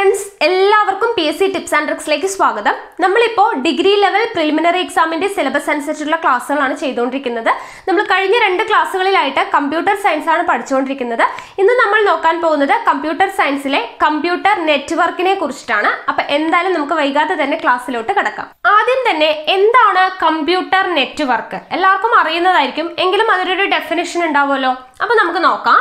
Friends എല്ലാവർക്കും P S C tips and ട്രിക്സിലേക്ക് സ്വാഗതം നമ്മളിപ്പോൾ ഡിഗ്രി ലെവൽ പ്രിലിമിനറി എക്സാമിന്റെ സിലബസ് അനുസരിച്ചുള്ള ക്ലാസ്സുകളാണ് ചെയ്തുകൊണ്ടിരിക്കുന്നത് നമ്മൾ കഴിഞ്ഞ രണ്ട് ക്ലാസ്സുകളിലായിട്ട് കമ്പ്യൂട്ടർ സയൻസ് ആണ് പഠിച്ചുകൊണ്ടിരിക്കുന്നത് ഇന്ന് നമ്മൾ നോക്കാൻ പോകുന്നത് കമ്പ്യൂട്ടർ സയൻസിലെ കമ്പ്യൂട്ടർ നെറ്റ്വർക്കിനെ കുറിച്ചിട്ടാണ് അപ്പൊ എന്തായാലും നമുക്ക് വൈകാതെ തന്നെ ക്ലാസ്സിലോട്ട് കിടക്കാം ആദ്യം തന്നെ എന്താണ് കമ്പ്യൂട്ടർ നെറ്റ്വർക്ക് എല്ലാവർക്കും അറിയുന്നതായിരിക്കും എങ്കിലും അതിനൊരു ഡെഫിനേഷൻ ഉണ്ടാവുമല്ലോ അപ്പൊ നമുക്ക് നോക്കാം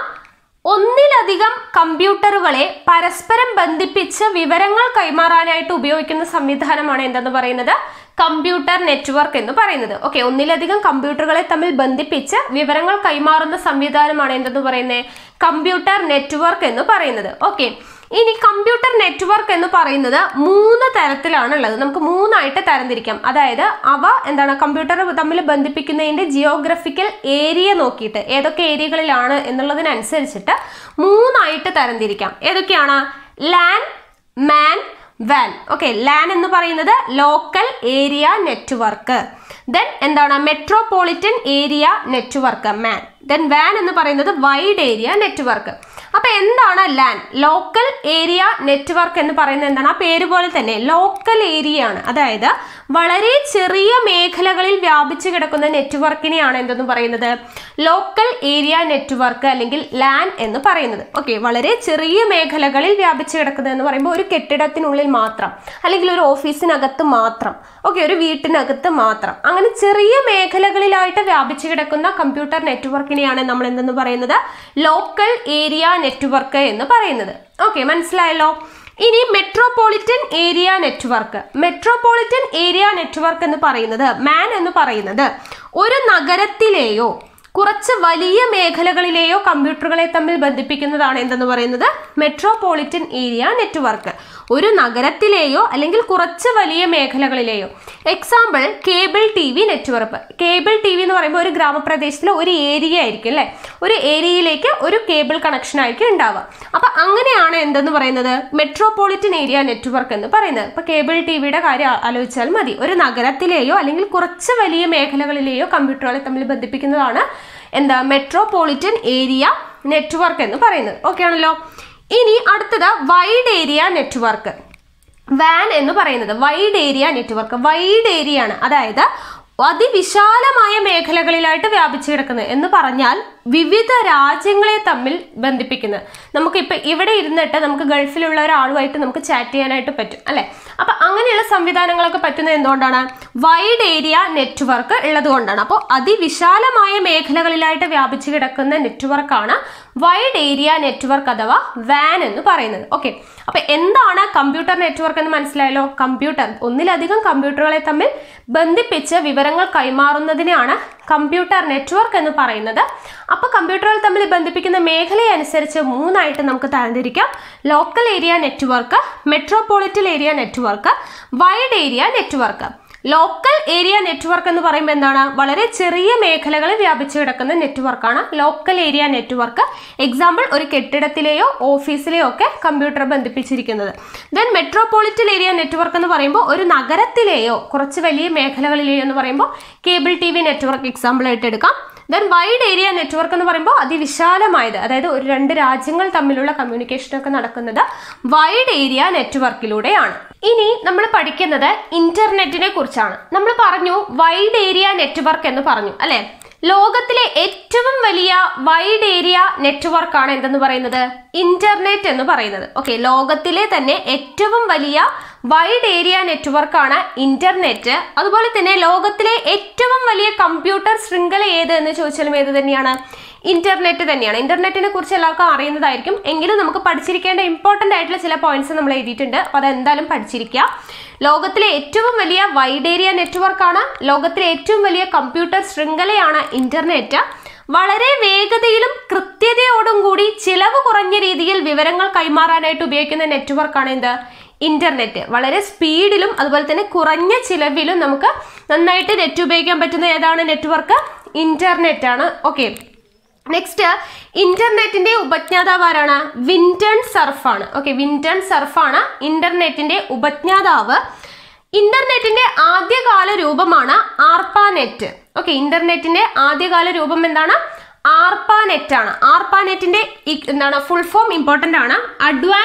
ഒന്നിലധികം കമ്പ്യൂട്ടറുകളെ പരസ്പരം ബന്ധിപ്പിച്ച് വിവരങ്ങൾ കൈമാറാനായിട്ട് ഉപയോഗിക്കുന്ന സംവിധാനമാണ് എന്തെന്ന് പറയുന്നത് കമ്പ്യൂട്ടർ നെറ്റ്വർക്ക് എന്ന് പറയുന്നത് ഓക്കെ ഒന്നിലധികം കമ്പ്യൂട്ടറുകളെ തമ്മിൽ ബന്ധിപ്പിച്ച് വിവരങ്ങൾ കൈമാറുന്ന സംവിധാനമാണ് എന്തെന്ന് പറയുന്നത് കമ്പ്യൂട്ടർ നെറ്റ്വർക്ക് എന്ന് പറയുന്നത് ഓക്കെ ഇനി കമ്പ്യൂട്ടർ നെറ്റ്വർക്ക് എന്ന് പറയുന്നത് മൂന്ന് തരത്തിലാണ് ഉള്ളത് നമുക്ക് മൂന്നായിട്ട് തരംതിരിക്കാം അതായത് അവ എന്താണ് കമ്പ്യൂട്ടർ തമ്മിൽ ബന്ധിപ്പിക്കുന്നതിന്റെ ജിയോഗ്രഫിക്കൽ ഏരിയ നോക്കിയിട്ട് ഏതൊക്കെ ഏരിയകളിലാണ് എന്നുള്ളതിനനുസരിച്ചിട്ട് മൂന്നായിട്ട് തരംതിരിക്കാം ഏതൊക്കെയാണ് ലാൻ മാൻ വാൻ ഓക്കെ ലാൻ എന്ന് പറയുന്നത് ലോക്കൽ ഏരിയ നെറ്റ്വർക്ക് ദെൻ എന്താണ് metropolitan area network MAN then വാൻ എന്ന് പറയുന്നത് വൈഡ് ഏരിയ നെറ്റ്വർക്ക് അപ്പൊ എന്താണ് ലാൻ ലോക്കൽ ഏരിയ നെറ്റ്വർക്ക് എന്ന് പറയുന്നത് എന്താണ് ആ പേര് പോലെ തന്നെ ലോക്കൽ ഏരിയ ആണ് അതായത് വളരെ ചെറിയ മേഖലകളിൽ വ്യാപിച്ചു കിടക്കുന്ന നെറ്റ്വർക്കിനെയാണ് എന്തെന്ന് പറയുന്നത് ലോക്കൽ ഏരിയ നെറ്റ്വർക്ക് അല്ലെങ്കിൽ ലാൻ എന്ന് പറയുന്നത് ഓക്കെ വളരെ ചെറിയ മേഖലകളിൽ വ്യാപിച്ചു കിടക്കുന്നത് എന്ന് പറയുമ്പോൾ ഒരു കെട്ടിടത്തിനുള്ളിൽ മാത്രം അല്ലെങ്കിൽ ഒരു ഓഫീസിനകത്ത് മാത്രം ഓക്കെ ഒരു വീട്ടിനകത്ത് മാത്രം അങ്ങനെ ചെറിയ മേഖലകളിലായിട്ട് വ്യാപിച്ചു കിടക്കുന്ന കമ്പ്യൂട്ടർ നെറ്റ്വർക്കിനെയാണ് നമ്മൾ എന്തെന്ന് പറയുന്നത് ലോക്കൽ ഏരിയ നെറ്റ്വർക്ക് എന്ന് പറയുന്നത് ഓക്കെ മനസ്സിലായല്ലോ ഇനി metropolitan area network metropolitan area network എന്ന് പറയുന്നത് മാൻ എന്ന് പറയുന്നത് ഒരു നഗരത്തിലെയോ കുറച്ച് വലിയ മേഖലകളിലെയോ കമ്പ്യൂട്ടറുകളെ തമ്മിൽ ബന്ധിപ്പിക്കുന്നതാണ് എന്തെന്ന് പറയുന്നത് മെട്രോപൊളിറ്റൻ ഏരിയ നെറ്റ്വർക്ക് ഒരു നഗരത്തിലെയോ അല്ലെങ്കിൽ കുറച്ച് വലിയ മേഖലകളിലെയോ example cable T V network cable T V എന്ന് പറയുമ്പോൾ ഒരു ഗ്രാമപ്രദേശത്തിലെ ഒരു ഏരിയ ആയിരിക്കും അല്ലേ ഒരു ഏരിയയിലേക്ക് ഒരു കേബിൾ കണക്ഷൻ ആയിരിക്കും ഉണ്ടാവുക അപ്പൊ അങ്ങനെയാണ് എന്തെന്ന് പറയുന്നത് മെട്രോപൊളിറ്റൻ ഏരിയ നെറ്റ്വർക്ക് എന്ന് പറയുന്നത് ഇപ്പൊ കേബിൾ ടി വിയുടെ കാര്യം ആലോചിച്ചാൽ മതി ഒരു നഗരത്തിലെയോ അല്ലെങ്കിൽ കുറച്ച് വലിയ മേഖലകളിലെയോ കമ്പ്യൂട്ടറുകളെ തമ്മിൽ ബന്ധിപ്പിക്കുന്നതാണ് എന്താ മെട്രോപൊളിറ്റൻ ഏരിയ നെറ്റ്വർക്ക് എന്ന് പറയുന്നത് ഓക്കെ ആണല്ലോ ഇനി അടുത്തത് വൈഡ് ഏരിയ നെറ്റ്വർക്ക് വാൻ എന്ന് പറയുന്നത് wide area network wide area ആണ് അതായത് അതിവിശാലമായ മേഖലകളിലായിട്ട് വ്യാപിച്ചു കിടക്കുന്നത് എന്ന് പറഞ്ഞാൽ വിവിധ രാജ്യങ്ങളെ തമ്മിൽ ബന്ധിപ്പിക്കുന്നത് നമുക്കിപ്പോൾ ഇവിടെ ഇരുന്നിട്ട് നമുക്ക് ഗൾഫിലുള്ള ഒരാളുമായിട്ട് നമുക്ക് ചാറ്റ് ചെയ്യാനായിട്ട് പറ്റും അല്ലെ അപ്പൊ അങ്ങനെയുള്ള സംവിധാനങ്ങളൊക്കെ പറ്റുന്നത് എന്തുകൊണ്ടാണ് വൈഡ് ഏരിയ നെറ്റ്വർക്ക് ഉള്ളത് കൊണ്ടാണ് അപ്പോൾ അതിവിശാലമായ മേഖലകളിലായിട്ട് വ്യാപിച്ചു കിടക്കുന്ന നെറ്റ്വർക്കാണ് വൈഡ് ഏരിയ നെറ്റ്വർക്ക് അഥവാ വാൻ എന്ന് പറയുന്നത് ഓക്കെ അപ്പൊ എന്താണ് കമ്പ്യൂട്ടർ നെറ്റ്വർക്ക് എന്ന് മനസ്സിലായല്ലോ കമ്പ്യൂട്ടർ ഒന്നിലധികം കമ്പ്യൂട്ടറുകളെ തമ്മിൽ ബന്ധിപ്പിച്ച് വിവരങ്ങൾ കൈമാറുന്നതിനെയാണ് കമ്പ്യൂട്ടർ നെറ്റ്വർക്ക് എന്ന് പറയുന്നത് അപ്പോൾ കമ്പ്യൂട്ടറുകൾ തമ്മിൽ ബന്ധിപ്പിക്കുന്ന മേഖലയനുസരിച്ച് മൂന്നായിട്ട് നമുക്ക് തരംതിരിക്കാം local area network metropolitan area network wide area network local area network എന്ന് പറയുമ്പോൾ എന്താണ് വളരെ ചെറിയ മേഖലകളിൽ വ്യാപിച്ചു കിടക്കുന്ന നെറ്റ്വർക്കാണ് ലോക്കൽ ഏരിയ നെറ്റ്വർക്ക് എക്സാമ്പിൾ ഒരു കെട്ടിടത്തിലെയോ ഓഫീസിലെയോ ഒക്കെ കമ്പ്യൂട്ടർ ബന്ധിപ്പിച്ചിരിക്കുന്നത് ദെൻ മെട്രോപൊളിറ്റൻ ഏരിയ നെറ്റ്വർക്ക് എന്ന് പറയുമ്പോൾ ഒരു നഗരത്തിലെയോ കുറച്ച് വലിയ മേഖലകളിലെയോ എന്ന് പറയുമ്പോൾ cable T V network example ആയിട്ട് എടുക്കാം ദെൻ വൈഡ് ഏരിയ നെറ്റ്വർക്ക് എന്ന് പറയുമ്പോൾ അതിവിശാലമായത് അതായത് ഒരു രണ്ട് രാജ്യങ്ങൾ തമ്മിലുള്ള കമ്മ്യൂണിക്കേഷൻ ഒക്കെ നടക്കുന്നത് വൈഡ് ഏരിയ നെറ്റ്വർക്കിലൂടെയാണ് ഇനി നമ്മൾ പഠിക്കുന്നത് ഇന്റർനെറ്റിനെ കുറിച്ചാണ് നമ്മൾ പറഞ്ഞു വൈഡ് ഏരിയ നെറ്റ്വർക്ക് എന്ന് പറഞ്ഞു അല്ലെ ലോകത്തിലെ ഏറ്റവും വലിയ വൈഡ് ഏരിയ നെറ്റ്വർക്കാണ് എന്തെന്ന് പറയുന്നത് ഇന്റർനെറ്റ് എന്ന് പറയുന്നത് ഓക്കെ ലോകത്തിലെ തന്നെ ഏറ്റവും വലിയ വൈഡ് ഏരിയ നെറ്റ്വർക്കാണ് ഇന്റർനെറ്റ് അതുപോലെ തന്നെ ലോകത്തിലെ ഏറ്റവും വലിയ കമ്പ്യൂട്ടർ ശൃംഖല ഏത് എന്ന് ചോദിച്ചാലും ഏത് തന്നെയാണ് ഇന്റർനെറ്റ് തന്നെയാണ് ഇന്റർനെറ്റിനെ കുറിച്ച് എല്ലാവർക്കും അറിയുന്നതായിരിക്കും എങ്കിലും നമുക്ക് പഠിച്ചിരിക്കേണ്ട ഇമ്പോർട്ടൻ്റ് ആയിട്ടുള്ള ചില പോയിന്റ്സ് നമ്മൾ എഴുതിയിട്ടുണ്ട് അപ്പോൾ അത് എന്തായാലും പഠിച്ചിരിക്കുക ലോകത്തിലെ ഏറ്റവും വലിയ വൈഡ് ഏരിയ നെറ്റ്വർക്കാണ് ലോകത്തിലെ ഏറ്റവും വലിയ കമ്പ്യൂട്ടർ ശൃംഖലയാണ് ഇന്റർനെറ്റ് വളരെ വേഗതയിലും കൃത്യതയോടും കൂടി ചിലവ് കുറഞ്ഞ രീതിയിൽ വിവരങ്ങൾ കൈമാറാനായിട്ട് ഉപയോഗിക്കുന്ന നെറ്റ്വർക്കാണ് എന്ത് ഇന്റർനെറ്റ് വളരെ സ്പീഡിലും അതുപോലെ തന്നെ കുറഞ്ഞ ചിലവിലും നമുക്ക് നന്നായിട്ട് നെറ്റ് ഉപയോഗിക്കാൻ പറ്റുന്ന ഏതാണ് നെറ്റ്വർക്ക് ഇന്റർനെറ്റ് ആണ് ഓക്കെ നെക്സ്റ്റ് ഇന്റർനെറ്റിന്റെ ഉപജ്ഞാതാവ് ആരാണ് വിൻറ്റൺ സർഫാണ് ഓക്കെ വിൻറ്റൺ സർഫാണ് ഇന്റർനെറ്റിന്റെ ഉപജ്ഞാതാവ് ഇന്റർനെറ്റിന്റെ ആദ്യകാല രൂപമാണ് ആർപ്പാനെറ്റ് ഓക്കെ ഇന്റർനെറ്റിന്റെ ആദ്യകാല രൂപം എന്താണ് ആർപ്പാനെറ്റ് ആണ് ആർപ്പാനെറ്റിന്റെ എന്താണ് ഫുൾ ഫോം ഇമ്പോർട്ടന്റ് ആണ് advanced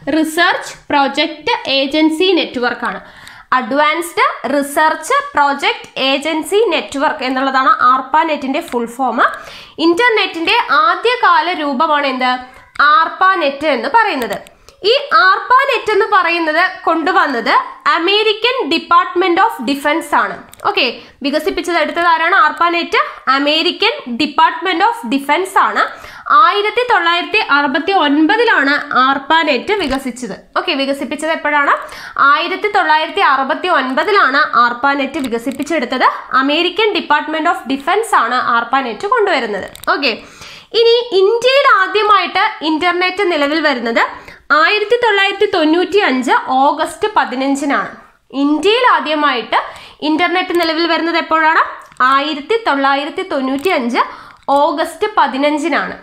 research project agency network ആണ് advanced research project agency network എന്നുള്ളതാണ് ആർപ്പ നെറ്റിന്റെ ഫുൾ ഫോം ഇന്റർനെറ്റിന്റെ ആദ്യകാല രൂപമാണ് എന്ത് ആർപ്പ നെറ്റ് എന്ന് പറയുന്നത് ഈ ആർപ്പ നെറ്റ് എന്ന് പറയുന്നത് കൊണ്ടുവന്നത് അമേരിക്കൻ ഡിപ്പാർട്ട്മെന്റ് ഓഫ് ഡിഫൻസ് ആണ് ഓക്കെ വികസിപ്പിച്ചത് എടുത്തത് ആരാണ് ARPANET American department of defence ആണ് ആയിരത്തി തൊള്ളായിരത്തി അറുപത്തി ഒൻപതിലാണ് ആർപ്പ നെറ്റ് വികസിച്ചത് ഓക്കെ വികസിപ്പിച്ചത് എപ്പോഴാണ് ആയിരത്തി തൊള്ളായിരത്തി അറുപത്തി ഒൻപതിലാണ് ആർപ്പ നെറ്റ് വികസിപ്പിച്ചെടുത്തത് അമേരിക്കൻ ഡിപ്പാർട്ട്മെന്റ് ഓഫ് ഡിഫൻസ് ആണ് ആർപ്പ നെറ്റ് കൊണ്ടുവരുന്നത് ഓക്കെ ഇനി ഇന്ത്യയിൽ ആദ്യമായിട്ട് ഇന്റർനെറ്റ് നിലവിൽ വരുന്നത് ആയിരത്തി തൊള്ളായിരത്തി തൊണ്ണൂറ്റി അഞ്ച് ഓഗസ്റ്റ് പതിനഞ്ചിനാണ് ഇന്ത്യയിൽ ആദ്യമായിട്ട് ഇന്റർനെറ്റ് നിലവിൽ വരുന്നത് എപ്പോഴാണ് ആയിരത്തി തൊള്ളായിരത്തി തൊണ്ണൂറ്റി അഞ്ച് ഓഗസ്റ്റ് പതിനഞ്ചിനാണ്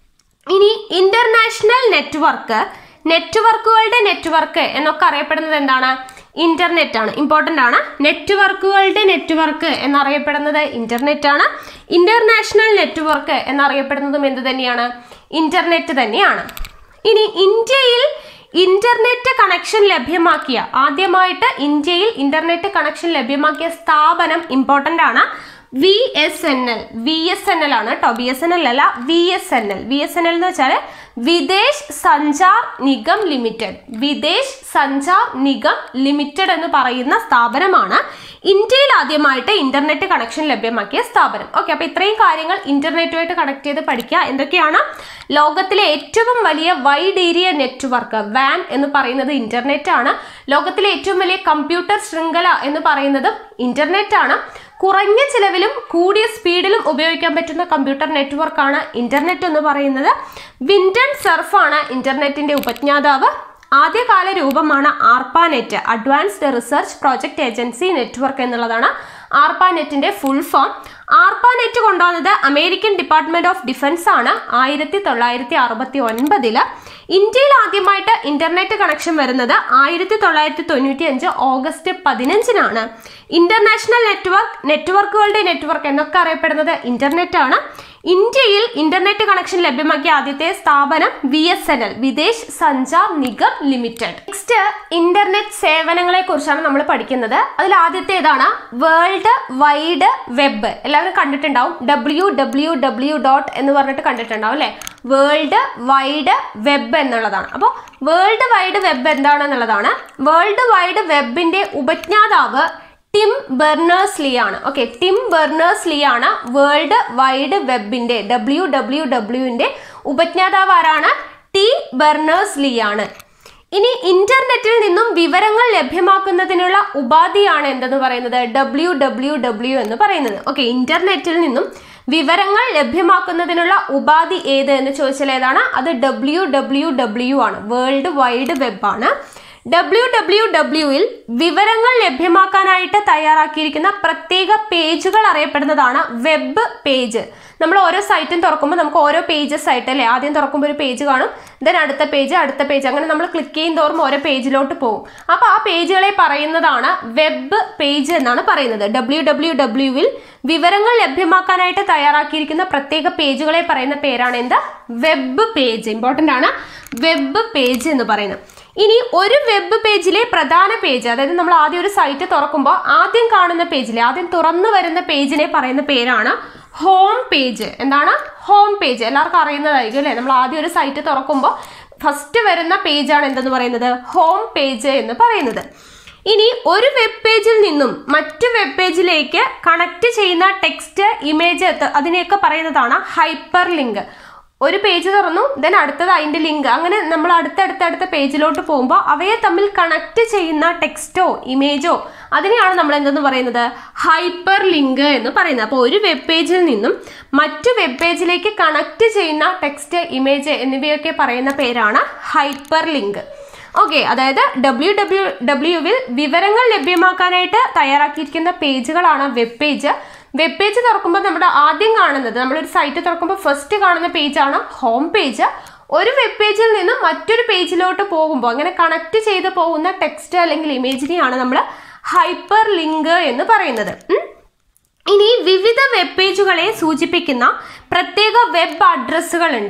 ഇനി ഇന്റർനാഷണൽ നെറ്റ്വർക്ക് നെറ്റ്വർക്കുകളുടെ നെറ്റ്വർക്ക് എന്നൊക്കെ അറിയപ്പെടുന്നത് എന്താണ് ഇന്റർനെറ്റ് ആണ് ഇമ്പോർട്ടൻ്റ് ആണ് നെറ്റ്വർക്കുകളുടെ നെറ്റ്വർക്ക് എന്നറിയപ്പെടുന്നത് ഇന്റർനെറ്റ് ആണ് ഇന്റർനാഷണൽ നെറ്റ്വർക്ക് എന്നറിയപ്പെടുന്നതും എന്ത് തന്നെയാണ് ഇന്റർനെറ്റ് തന്നെയാണ് ഇനി ഇന്ത്യയിൽ ഇന്റർനെറ്റ് കണക്ഷൻ ലഭ്യമാക്കിയ ആദ്യമായിട്ട് ഇന്ത്യയിൽ ഇന്റർനെറ്റ് കണക്ഷൻ ലഭ്യമാക്കിയ സ്ഥാപനം ഇമ്പോർട്ടൻ്റ് ആണ് V S N L V S N L ആണ് കേട്ടോ ബി എസ് എൻ എൽ അല്ല V S N L V S N L എന്ന് വെച്ചാൽ വിദേശ് സഞ്ചാർ നിഗം ലിമിറ്റഡ് വിദേശ് സഞ്ചാർ നിഗം ലിമിറ്റഡ് എന്ന് പറയുന്ന സ്ഥാപനമാണ് ഇന്ത്യയിൽ ആദ്യമായിട്ട് ഇന്റർനെറ്റ് കണക്ഷൻ ലഭ്യമാക്കിയ സ്ഥാപനം ഓക്കെ അപ്പൊ ഇത്രയും കാര്യങ്ങൾ ഇന്റർനെറ്റുമായിട്ട് കണക്ട് ചെയ്ത് പഠിക്കുക എന്തൊക്കെയാണ് ലോകത്തിലെ ഏറ്റവും വലിയ വൈഡ് ഏരിയ നെറ്റ്വർക്ക് വാൻ എന്ന് പറയുന്നത് ഇന്റർനെറ്റ് ആണ് ലോകത്തിലെ ഏറ്റവും വലിയ കമ്പ്യൂട്ടർ ശൃംഖല എന്ന് പറയുന്നതും ഇന്റർനെറ്റ് ആണ് കുറഞ്ഞ ചിലവിലും കൂടിയ സ്പീഡിലും ഉപയോഗിക്കാൻ പറ്റുന്ന കമ്പ്യൂട്ടർ നെറ്റ്വർക്കാണ് ഇന്റർനെറ്റ് എന്ന് പറയുന്നത് വിൻഡൻ സർഫാണ് ഇന്റർനെറ്റിന്റെ ഉപജ്ഞാതാവ് ആദ്യകാല രൂപമാണ് ARPANET advanced research project agency network എന്നുള്ളതാണ് ആർപ്പാനെറ്റിന്റെ ഫുൾ ഫോം ആർപ്പാനെറ്റ് കൊണ്ടുവന്നത് അമേരിക്കൻ ഡിപ്പാർട്ട്മെന്റ് ഓഫ് ഡിഫൻസ് ആണ് ആയിരത്തി തൊള്ളായിരത്തി അറുപത്തി ഒൻപതില് ഇന്ത്യയിൽ ആദ്യമായിട്ട് ഇന്റർനെറ്റ് കണക്ഷൻ വരുന്നത് ആയിരത്തി തൊള്ളായിരത്തി തൊണ്ണൂറ്റി അഞ്ച് ഓഗസ്റ്റ് പതിനഞ്ചിനാണ് ഇന്റർനാഷണൽ നെറ്റ്വർക്ക് നെറ്റ്വർക്കുകളുടെ നെറ്റ്വർക്ക് എന്നൊക്കെ അറിയപ്പെടുന്നത് ഇന്റർനെറ്റ് ആണ് ഇന്ത്യയിൽ ഇന്റർനെറ്റ് കണക്ഷൻ ലഭ്യമാക്കിയ ആദ്യത്തെ സ്ഥാപനം V S N L Videsh Sanchar Nigam limited next internet സേവനങ്ങളെ കുറിച്ചാണ് നമ്മൾ പഠിക്കുന്നത് അതിൽ ആദ്യത്തെ ഏതാണ് വേൾഡ് വൈഡ് വെബ് എല്ലാവരും കണ്ടിട്ടുണ്ടാവും ഡബ്ല്യു ഡബ്ല്യു ഡബ്ല്യു ഡോട്ട് എന്ന് പറഞ്ഞിട്ട് കണ്ടിട്ടുണ്ടാവും അല്ലേ വേൾഡ് വൈഡ് വെബ് എന്നുള്ളതാണ് അപ്പോൾ വേൾഡ് വൈഡ് വെബ് എന്താണെന്നുള്ളതാണ് വേൾഡ് വൈഡ് വെബിന്റെ ഉപജ്ഞാതാവ് ടിം ബെർണേഴ്സ് ലീ ആണ് ഓക്കെ ടിം ബെർണേഴ്സ് ലീ ആണ് വേൾഡ് വൈഡ് വെബിന്റെ ഡബ്ല്യു ഡബ്ല്യു ഡബ്ല്യുവിന്റെ ഉപജ്ഞാതാവ് ആരാണ് ടി ബെർണേഴ്സ് ലീ ആണ് ഇനി ഇന്റർനെറ്റിൽ നിന്നും വിവരങ്ങൾ ലഭ്യമാക്കുന്നതിനുള്ള ഉപാധിയാണ് എന്തെന്ന് പറയുന്നത് ഡബ്ല്യു ഡബ്ല്യു ഡബ്ല്യു എന്ന് പറയുന്നത് ഓക്കെ ഇന്റർനെറ്റിൽ നിന്നും വിവരങ്ങൾ ലഭ്യമാക്കുന്നതിനുള്ള ഉപാധി ഏത് എന്ന് ചോദിച്ചാൽ ഏതാണ് അത് ഡബ്ല്യു ഡബ്ല്യു ഡബ്ല്യു ആണ് വേൾഡ് വൈഡ് വെബ് ആണ് ഡബ്ല്യു ഡബ്ല്യു ഡബ്ല്യുവിൽ വിവരങ്ങൾ ലഭ്യമാക്കാനായിട്ട് തയ്യാറാക്കിയിരിക്കുന്ന പ്രത്യേക പേജുകൾ അറിയപ്പെടുന്നതാണ് വെബ് പേജ് നമ്മൾ ഓരോ സൈറ്റും തുറക്കുമ്പോൾ നമുക്ക് ഓരോ പേജസ് ആയിട്ട് അല്ലേ ആദ്യം തുറക്കുമ്പോൾ ഒരു പേജ് കാണും ദെൻ അടുത്ത പേജ് അടുത്ത പേജ് അങ്ങനെ നമ്മൾ ക്ലിക്ക് ചെയ്യും തോറും ഓരോ പേജിലോട്ട് പോകും അപ്പോൾ ആ പേജുകളെ പറയുന്നതാണ് വെബ് പേജ് എന്നാണ് പറയുന്നത് ഡബ്ല്യു ഡബ്ല്യു ഡബ്ല്യുവിൽ വിവരങ്ങൾ ലഭ്യമാക്കാനായിട്ട് തയ്യാറാക്കിയിരിക്കുന്ന പ്രത്യേക പേജുകളെ പറയുന്ന പേരാണ് എന്താ വെബ് പേജ് ഇമ്പോർട്ടൻ്റ് ആണ് വെബ് പേജ് എന്ന് പറയുന്നത് ഇനി ഒരു വെബ് പേജിലെ പ്രധാന പേജ് അതായത് നമ്മൾ ആദ്യം ഒരു സൈറ്റ് തുറക്കുമ്പോൾ ആദ്യം കാണുന്ന പേജിലെ ആദ്യം തുറന്നു വരുന്ന പേജിനെ പറയുന്ന പേരാണ് ഹോം പേജ് എന്താണ് ഹോം പേജ് എല്ലാവർക്കും അറിയുന്നതായിരിക്കും അല്ലേ നമ്മൾ ആദ്യം ഒരു സൈറ്റ് തുറക്കുമ്പോൾ ഫസ്റ്റ് വരുന്ന പേജാണ് എന്തെന്ന് പറയുന്നത് ഹോം പേജ് എന്ന് പറയുന്നത് ഇനി ഒരു വെബ് പേജിൽ നിന്നും മറ്റു വെബ് പേജിലേക്ക് കണക്ട് ചെയ്യുന്ന ടെക്സ്റ്റ് ഇമേജ് അതിനെയൊക്കെ പറയുന്നതാണ് ഹൈപ്പർ ലിങ്ക് ഒരു പേജ് തുറന്നു ദെൻ അടുത്തത് അതിൻ്റെ ലിങ്ക് അങ്ങനെ നമ്മൾ അടുത്തടുത്ത അടുത്ത പേജിലോട്ട് പോകുമ്പോൾ അവയെ തമ്മിൽ കണക്ട് ചെയ്യുന്ന ടെക്സ്റ്റോ ഇമേജോ അതിനെയാണ് നമ്മൾ എന്തെന്ന് പറയുന്നത് ഹൈപ്പർ ലിങ്ക് എന്ന് പറയുന്നത് അപ്പോൾ ഒരു വെബ് പേജിൽ നിന്നും മറ്റു വെബ് പേജിലേക്ക് കണക്ട് ചെയ്യുന്ന ടെക്സ്റ്റ് ഇമേജ് എന്നിവയൊക്കെ പറയുന്ന പേരാണ് ഹൈപ്പർ ലിങ്ക് ഓക്കെ അതായത് ഡബ്ല്യു ഡബ്ല്യു ഡബ്ല്യുവിൽ വിവരങ്ങൾ ലഭ്യമാക്കാനായിട്ട് തയ്യാറാക്കിയിരിക്കുന്ന പേജുകളാണ് വെബ് പേജ് വെബ് പേജ് തുറക്കുമ്പോൾ നമ്മുടെ ആദ്യം കാണുന്നത് നമ്മളൊരു സൈറ്റ് തുറക്കുമ്പോൾ ഫസ്റ്റ് കാണുന്ന പേജാണ് ഹോം പേജ് ഒരു വെബ് പേജിൽ നിന്നും മറ്റൊരു പേജിലോട്ട് പോകുമ്പോൾ അങ്ങനെ കണക്ട് ചെയ്ത് പോകുന്ന ടെക്സ്റ്റ് അല്ലെങ്കിൽ ഇമേജിനെയാണ് നമ്മൾ ഹൈപ്പർ ലിങ്ക് എന്ന് പറയുന്നത് ഉം. ഇനി വിവിധ വെബ് പേജുകളെ സൂചിപ്പിക്കുന്ന പ്രത്യേക വെബ് അഡ്രസ്സുകൾ ഉണ്ട്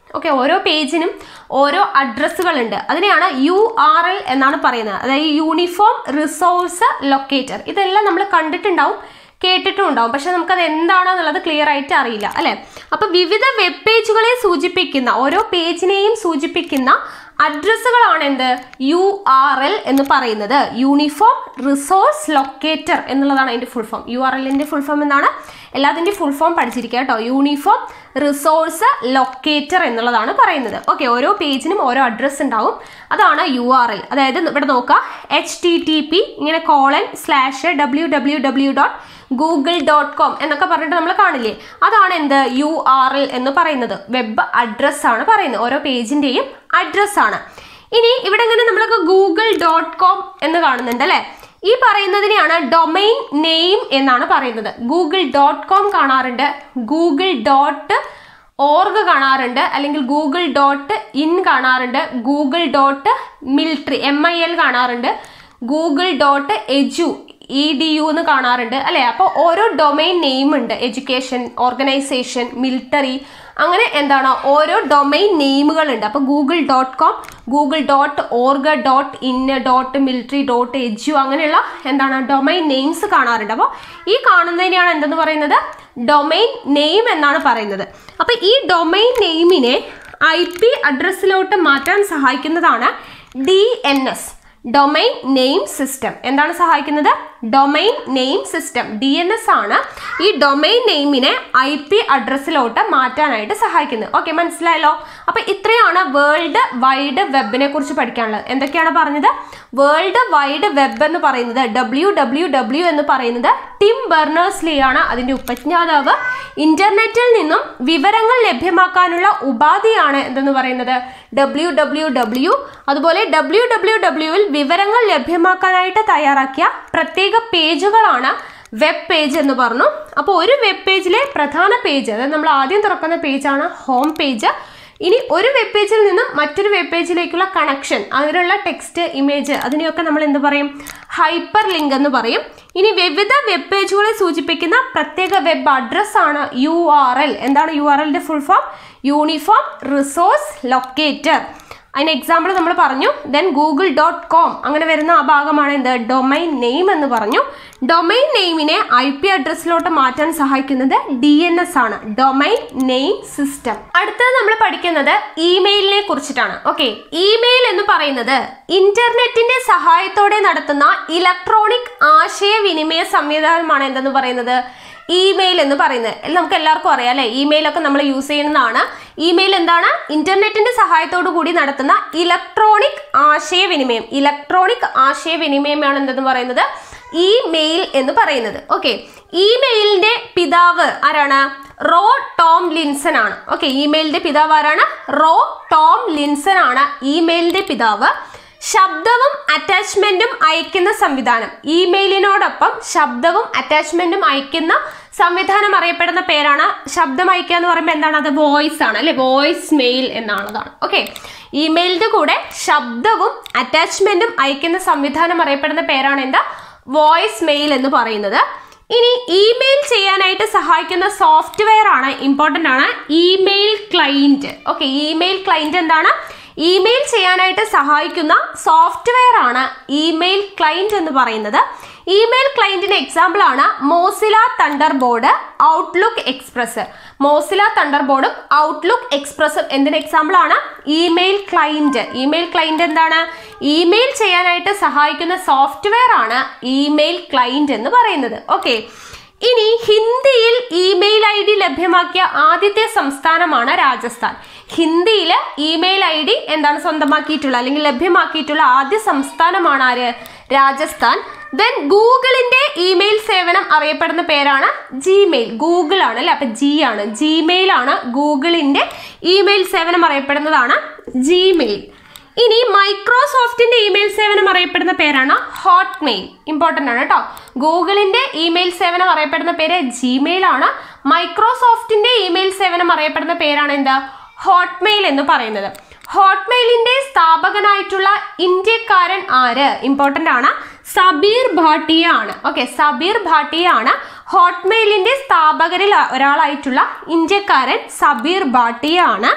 ഓക്കെ ഓരോ പേജിനും ഓരോ അഡ്രസ്സുകളുണ്ട് അതിനെയാണ് യു ആർ എൽ എന്നാണ് പറയുന്നത് അതായത് യൂണിഫോം റിസോഴ്സ് ലൊക്കേറ്റർ ഇതെല്ലാം നമ്മൾ കണ്ടിട്ടുണ്ടാവും കേട്ടിട്ടും ഉണ്ടാവും പക്ഷെ നമുക്കത് എന്താണെന്നുള്ളത് ക്ലിയർ ആയിട്ട് അറിയില്ല അല്ലെ അപ്പൊ വിവിധ വെബ് പേജുകളെ സൂചിപ്പിക്കുന്ന ഓരോ പേജിനെയും സൂചിപ്പിക്കുന്ന അഡ്രസ്സുകളാണ് എന്ത് യു ആർ എൽ എന്ന് പറയുന്നത് യൂണിഫോം റിസോഴ്സ് ലൊക്കേറ്റർ എന്നുള്ളതാണ് അതിന്റെ ഫുൾ ഫോം യു ആർ എല്ലിന്റെ ഫുൾ ഫോം എന്നാണ് എല്ലാത്തിൻ്റെ ഫുൾ ഫോം പഠിച്ചിരിക്കുക കേട്ടോ യൂണിഫോം റിസോഴ്സ് ലൊക്കേറ്റർ എന്നുള്ളതാണ് പറയുന്നത് ഓക്കെ ഓരോ പേജിനും ഓരോ അഡ്രസ്സ് ഉണ്ടാവും അതാണ് യു ആർ എൽ അതായത് ഇവിടെ നോക്കാം എച്ച് ടി ടി പി ഇങ്ങനെ colon slash W W W dot Google dot com എന്നൊക്കെ പറഞ്ഞിട്ട് നമ്മൾ കാണില്ലേ അതാണ് എന്ത് യു ആർ എൽ എന്ന് പറയുന്നത് വെബ് അഡ്രസ് ആണ് പറയുന്നത് ഓരോ പേജിന്റെയും അഡ്രസ് ആണ് ഇനി ഇവിടെ ഇങ്ങനെ നമ്മളൊക്കെ ഗൂഗിൾ ഡോട്ട് കോം എന്ന് കാണുന്നുണ്ട് അല്ലേ ഈ പറയുന്നതിനെയാണ് ഡൊമൈൻ നെയിം എന്നാണ് പറയുന്നത് ഗൂഗിൾ ഡോട്ട് കോം കാണാറുണ്ട് ഗൂഗിൾ ഡോട്ട് ഓർഗ് കാണാറുണ്ട് അല്ലെങ്കിൽ ഗൂഗിൾ ഡോട്ട് ഇൻ കാണാറുണ്ട് Google dot military M I L കാണാറുണ്ട് Google dot edu E D U എന്ന് കാണാറുണ്ട് അല്ലെ അപ്പോൾ ഓരോ ഡൊമൈൻ നെയിം ഉണ്ട് എഡ്യൂക്കേഷൻ ഓർഗനൈസേഷൻ മിലിറ്ററി അങ്ങനെ എന്താണ് ഓരോ ഡൊമൈൻ നെയിമുകൾ ഉണ്ട് അപ്പോൾ Google dot com Google dot org dot in dot military dot edu അങ്ങനെയുള്ള എന്താണ് ഡൊമൈൻ നെയിംസ് കാണാറുണ്ട് അപ്പോൾ ഈ കാണുന്നതിനെയാണ് എന്തെന്ന് പറയുന്നത് ഡൊമൈൻ നെയിം എന്നാണ് പറയുന്നത് അപ്പോൾ ഈ ഡൊമൈൻ നെയിമിനെ ഐ പി അഡ്രസ്സിലോട്ട് മാറ്റാൻ സഹായിക്കുന്നതാണ് D N S domain name system എന്താണ് സഹായിക്കുന്നത് domain name system D N S ആണ് ഈ ഡൊമൈൻ നെയിമിനെ ഐ പി അഡ്രസ്സിലോട്ട് മാറ്റാനായിട്ട് സഹായിക്കുന്നത് ഓക്കെ മനസ്സിലായല്ലോ അപ്പൊ ഇത്രയാണ് വേൾഡ് വൈഡ് വെബിനെ കുറിച്ച് പഠിക്കാനുള്ളത് എന്തൊക്കെയാണ് പറഞ്ഞത് വേൾഡ് വൈഡ് വെബ് എന്ന് പറയുന്നത് ഡബ്ല്യു ഡബ്ല്യു ഡബ്ല്യു എന്ന് പറയുന്നത് ടിം ബെർണേഴ്സ്ലി ആണ് അതിന്റെ ഉപജ്ഞാതാവ് ഇന്റർനെറ്റിൽ നിന്നും വിവരങ്ങൾ ലഭ്യമാക്കാനുള്ള ഉപാധിയാണ് എന്തെന്ന് പറയുന്നത് ഡബ്ല്യു ഡബ്ല്യു ഡബ്ല്യു അതുപോലെ ഡബ്ല്യു ഡബ്ല്യു ഡബ്ല്യുവിൽ വിവരങ്ങൾ ലഭ്യമാക്കാനായിട്ട് തയ്യാറാക്കിയ പ്രത്യേക പേജുകളാണ് വെബ് പേജ് എന്ന് പറഞ്ഞു അപ്പോൾ ഒരു വെബ് പേജിലെ പ്രധാന പേജ് അതായത് നമ്മൾ ആദ്യം തുറക്കുന്ന പേജാണ് ഹോം പേജ് ഇനി ഒരു വെബ് പേജിൽ നിന്നും മറ്റൊരു വെബ് പേജിലേക്കുള്ള കണക്ഷൻ അതിലുള്ള ടെക്സ്റ്റ് ഇമേജ് അതിനെയൊക്കെ നമ്മൾ എന്ത് പറയും ഹൈപ്പർ ലിങ്ക് എന്ന് പറയും ഇനി വിവിധ വെബ് പേജുകളെ സൂചിപ്പിക്കുന്ന പ്രത്യേക വെബ് അഡ്രസ് ആണ് യു ആർ എൽ എന്താണ് യു ആർ എല്ലിന്റെ full form uniform resource locator അതിന് എക്സാമ്പിൾ നമ്മൾ പറഞ്ഞു ദെൻ ഗൂഗിൾ ഡോട്ട് കോം അങ്ങനെ വരുന്ന ആ ഭാഗമാണ് എന്ത് ഡൊമൈൻ നെയിം എന്ന് പറഞ്ഞു ഡൊമൈൻ നെയിമിനെ ഐ പി അഡ്രസ്സിലോട്ട് മാറ്റാൻ സഹായിക്കുന്നത് ഡി എൻ എസ് ആണ് ഡൊമൈൻ നെയിം സിസ്റ്റം അടുത്തത് നമ്മൾ പഠിക്കുന്നത് ഇമെയിലിനെ കുറിച്ചിട്ടാണ് ഓക്കെ ഇമെയിൽ എന്ന് പറയുന്നത് ഇന്റർനെറ്റിന്റെ സഹായത്തോടെ നടത്തുന്ന ഇലക്ട്രോണിക് ആശയവിനിമയ സംവിധാനമാണ് എന്തെന്ന് പറയുന്നത് ഇമെയിൽ എന്ന് പറയുന്നത് നമുക്ക് എല്ലാവർക്കും അറിയാം അല്ലെ ഇമെയിൽ ഒക്കെ നമ്മൾ യൂസ് ചെയ്യുന്നതാണ് ഇമെയിൽ എന്താണ് ഇന്റർനെറ്റിന്റെ സഹായത്തോടു കൂടി നടത്തുന്ന ഇലക്ട്രോണിക് ആശയവിനിമയം ഇലക്ട്രോണിക് ആശയവിനിമയമാണ് എന്തെന്ന് പറയുന്നത് ഇമെയിൽ എന്ന് പറയുന്നത് ഓക്കെ ഇമെയിലിന്റെ പിതാവ് ആരാണ് റോ ടോം ലിൻസൺ ആണ് ഓക്കെ ഇമെയിലിന്റെ പിതാവ് ആരാണ് റോ ടോം ലിൻസൺ ആണ് ഇമെയിലിന്റെ പിതാവ് ശബ്ദവും അറ്റാച്ച്മെന്റും അയക്കുന്ന സംവിധാനം ഇമെയിലിനോടൊപ്പം ശബ്ദവും അറ്റാച്ച്മെന്റും അയക്കുന്ന സംവിധാനം അറിയപ്പെടുന്ന പേരാണ് ശബ്ദം അയക്കുക എന്ന് പറയുമ്പോൾ എന്താണ് അത് വോയിസ് ആണ് അല്ലെ വോയിസ് മെയിൽ എന്നാണതാണ് ഓക്കെ ഇമെയിലിന്റെ കൂടെ ശബ്ദവും അറ്റാച്ച്മെന്റും അയക്കുന്ന സംവിധാനം അറിയപ്പെടുന്ന പേരാണ് എന്താ വോയിസ് മെയിൽ എന്ന് പറയുന്നത് ഇനി ഇമെയിൽ ചെയ്യാനായിട്ട് സഹായിക്കുന്ന സോഫ്റ്റ്വെയർ ആണ് ഇമ്പോർട്ടൻ്റ് ആണ് email client okay email client എന്താണ് ഇമെയിൽ ചെയ്യാനായിട്ട് സഹായിക്കുന്ന സോഫ്റ്റ്വെയർ ആണ് ഇമെയിൽ ക്ലൈന്റ് എന്ന് പറയുന്നത് ഇമെയിൽ ക്ലൈന്റിന്റെ എക്സാമ്പിൾ ആണ് Mozilla Thunderbird Outlook Express Mozilla തണ്ടർ ബോർഡും ഔട്ട്ലുക്ക് എക്സ്പ്രസും എന്തിന്റെ എക്സാമ്പിൾ ആണ് ഇമെയിൽ ക്ലൈന്റ് ഇമെയിൽ ക്ലൈന്റ് എന്താണ് ഇമെയിൽ ചെയ്യാനായിട്ട് സഹായിക്കുന്ന സോഫ്റ്റ്വെയർ ആണ് ഇമെയിൽ ക്ലൈന്റ് എന്ന് പറയുന്നത് ഓക്കെ ഇനി ഹിന്ദിയിൽ ഇമെയിൽ ഐ ഡി ലഭ്യമാക്കിയ ആദ്യത്തെ സംസ്ഥാനമാണ് രാജസ്ഥാൻ ഹിന്ദിയിൽ ഇമെയിൽ ഐ ഡി എന്താണ് സ്വന്തമാക്കിയിട്ടുള്ള അല്ലെങ്കിൽ ലഭ്യമാക്കിയിട്ടുള്ള ആദ്യ സംസ്ഥാനമാണ് ആര് രാജസ്ഥാൻ ദെൻ ഗൂഗിളിന്റെ ഇമെയിൽ സേവനം അറിയപ്പെടുന്ന പേരാണ് ജിമെയിൽ ഗൂഗിൾ ആണ് അല്ലെ അപ്പൊ ജി ആണ് ജിമെയിൽ ആണ് ഗൂഗിളിന്റെ ഇമെയിൽ സേവനം അറിയപ്പെടുന്നതാണ് ജിമെയിൽ ഇനി മൈക്രോസോഫ്റ്റിന്റെ ഇമെയിൽ സേവനം അറിയപ്പെടുന്ന പേരാണ് ഹോട്ട്മെയിൽ ഇമ്പോർട്ടന്റ് ആണ് കേട്ടോ ഗൂഗിളിന്റെ ഇമെയിൽ സേവനം അറിയപ്പെടുന്ന പേര് ജിമെയിൽ ആണ് മൈക്രോസോഫ്റ്റിന്റെ ഇമെയിൽ സേവനം അറിയപ്പെടുന്ന പേരാണ് എന്താ ഹോട്ട്മെയിൽ എന്ന് പറയുന്നത് ഹോട്ട്മെയിലിന്റെ സ്ഥാപകനായിട്ടുള്ള ഇന്ത്യക്കാരൻ ആര് ഇമ്പോർട്ടന്റ് ആണ് സബീർ ഭാട്ടിയ ആണ് ഓക്കെ സബീർ ഭാട്ടിയ ആണ് ഹോട്ട്മെയിലിന്റെ സ്ഥാപകരിൽ ഒരാളായിട്ടുള്ള ഇന്ത്യക്കാരൻ സബീർ ഭാട്ടിയ ആണ്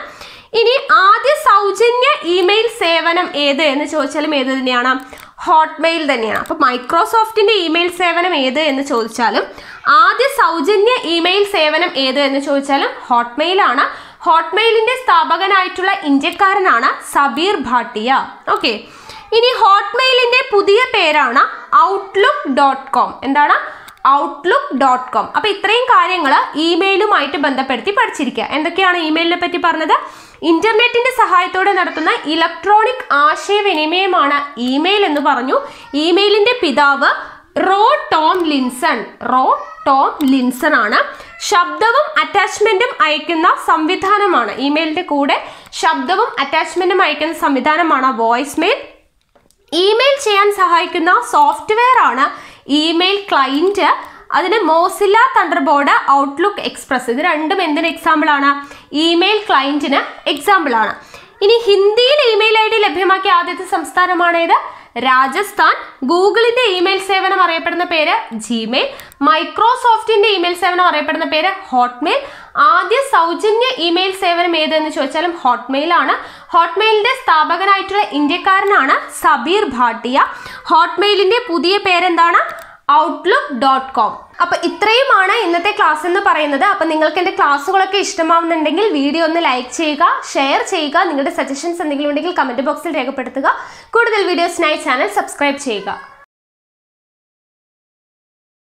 ഇനി ആദ്യ സൗജന്യ ഇമെയിൽ സേവനം ഏത് എന്ന് ചോദിച്ചാലും ഏത് തന്നെയാണ് ഹോട്ട്മെയിൽ തന്നെയാണ് അപ്പൊ മൈക്രോസോഫ്റ്റിന്റെ ഇമെയിൽ സേവനം ഏത് എന്ന് ചോദിച്ചാലും ആദ്യ സൗജന്യ ഇമെയിൽ സേവനം ഏത് എന്ന് ചോദിച്ചാലും ഹോട്ട്മെയിൽ ആണ് ഹോട്ട്മെയിലിന്റെ സ്ഥാപകനായിട്ടുള്ള ഇന്ത്യക്കാരനാണ് സബീർ ഭാട്ടിയ ഓക്കെ ഇനി ഹോട്ട്മെയിലിന്റെ പുതിയ പേരാണ് ഔട്ട്ലുക്ക് ഡോട്ട് കോം എന്താണ് ഔട്ട്ലുക്ക് ഡോട്ട് കോം അപ്പൊ ഇത്രയും കാര്യങ്ങൾ ഇമെയിലുമായിട്ട് ബന്ധപ്പെടുത്തി പഠിച്ചിരിക്കുക എന്തൊക്കെയാണ് ഇമെയിലിനെ പറ്റി പറഞ്ഞത് ഇന്റർനെറ്റിന്റെ സഹായത്തോടെ നടത്തുന്ന ഇലക്ട്രോണിക് ആശയവിനിമയമാണ് ഇമെയിൽ എന്ന് പറഞ്ഞു ഇമെയിലിന്റെ പിതാവ് Ray Tomlinson Ray Tomlinson ആണ് ശബ്ദവും അറ്റാച്ച്മെന്റും അയക്കുന്ന സംവിധാനമാണ് ഇമെയിലിന്റെ കൂടെ ശബ്ദവും അറ്റാച്ച്മെന്റും അയക്കുന്ന സംവിധാനമാണ് വോയിസ് മെയിൽ ഇമെയിൽ ചെയ്യാൻ സഹായിക്കുന്ന സോഫ്റ്റ്വെയർ ആണ് ഇമെയിൽ ക്ലൈന്റ് അതിന് മോസില്ല തണ്ടർബോർഡ് ഔട്ട്ലുക്ക് എക്സ്പ്രസ് ഇത് രണ്ടും എന്തിന് എക്സാമ്പിൾ ആണ് ഇമെയിൽ ക്ലൈന്റിന് എക്സാമ്പിൾ ആണ് ഇനി ഹിന്ദിയിൽ ഇമെയിൽ ഐ ഡി ലഭ്യമാക്കിയ ആദ്യത്തെ സംസ്ഥാനമാണേത് രാജസ്ഥാൻ ഗൂഗിളിന്റെ ഇമെയിൽ സേവനം അറിയപ്പെടുന്ന പേര് ജിമെയിൽ മൈക്രോസോഫ്റ്റിന്റെ ഇമെയിൽ സേവനം അറിയപ്പെടുന്ന പേര് ഹോട്ട്മെയിൽ ആദ്യ സൗജന്യ ഇമെയിൽ സേവനം ഏതെന്ന് ചോദിച്ചാലും ഹോട്ട്മെയിൽ ആണ് ഹോട്ട്മെയിലിന്റെ സ്ഥാപകനായിട്ടുള്ള ഇന്ത്യക്കാരനാണ് സബീർ ഭാട്ടിയ ഹോട്ട്മെയിലിന്റെ പുതിയ പേരെന്താണ് ഔട്ട്ലുക്ക് ഡോട്ട് കോം അപ്പൊ ഇത്രയുമാണ് ഇന്നത്തെ ക്ലാസ് എന്ന് പറയുന്നത് അപ്പൊ നിങ്ങൾക്ക് എന്റെ ക്ലാസ്സുകളൊക്കെ ഇഷ്ടമാവുന്നുണ്ടെങ്കിൽ വീഡിയോ ഒന്ന് ലൈക്ക് ചെയ്യുക ഷെയർ ചെയ്യുക നിങ്ങളുടെ സജഷൻസ് എന്തെങ്കിലും ഉണ്ടെങ്കിൽ കമന്റ് ബോക്സിൽ രേഖപ്പെടുത്തുക കൂടുതൽ വീഡിയോസിനായി ചാനൽ സബ്സ്ക്രൈബ് ചെയ്യുക